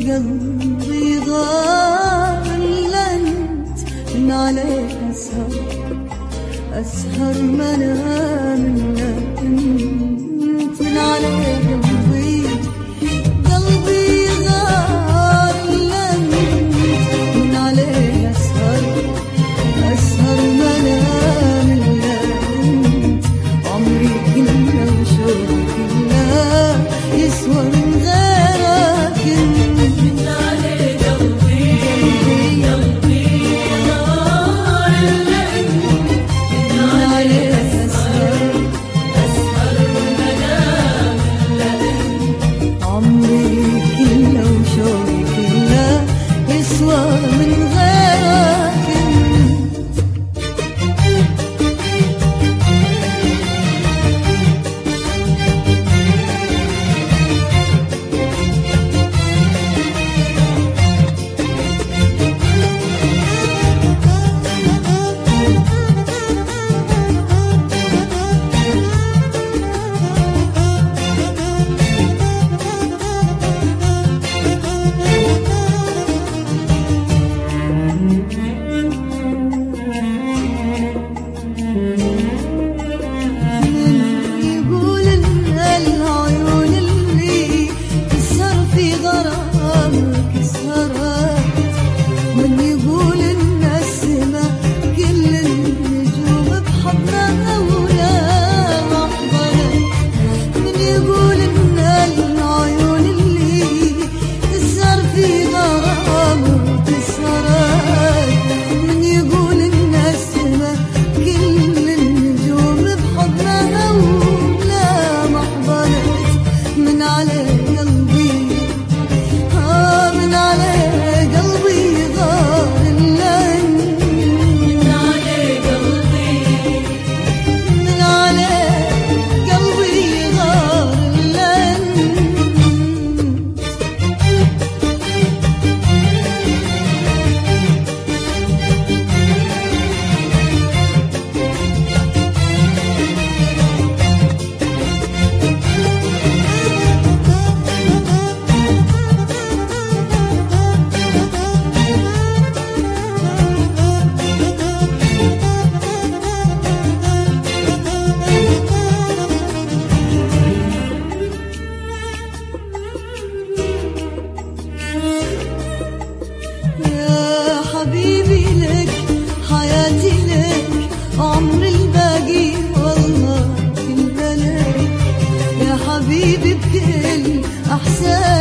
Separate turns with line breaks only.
قلبي غار لنت من عليه أسهر أسهر منام انت من عليه قلبي قلبي غار لنت من عليه أسهر أسهر منام انت عمري كله وشوقي كله يسوى من غيرك انت
من عليه قلبي قلبي غار لأنت من عليه أسهر أسهر منام لأنت
عمري كله وشوقي كله يسوى من غيرك انت يقول ان العيون اللي تسهر في غرامك سهرات من يقول ان السما كل النجوم بحضنها ولا محضنة من يقول ان العيون اللي تسهر في غرامك سهرات من يقول ان السما كل النجوم بحضنها ولا محضنة من على قلبي آه من على قلبي غار الليل
من عليه قلبي
من على قلبي غار الليل يا حبيبي لك حياتي لك عمري الباقي والله كله لك يا حبيبي بكل احسان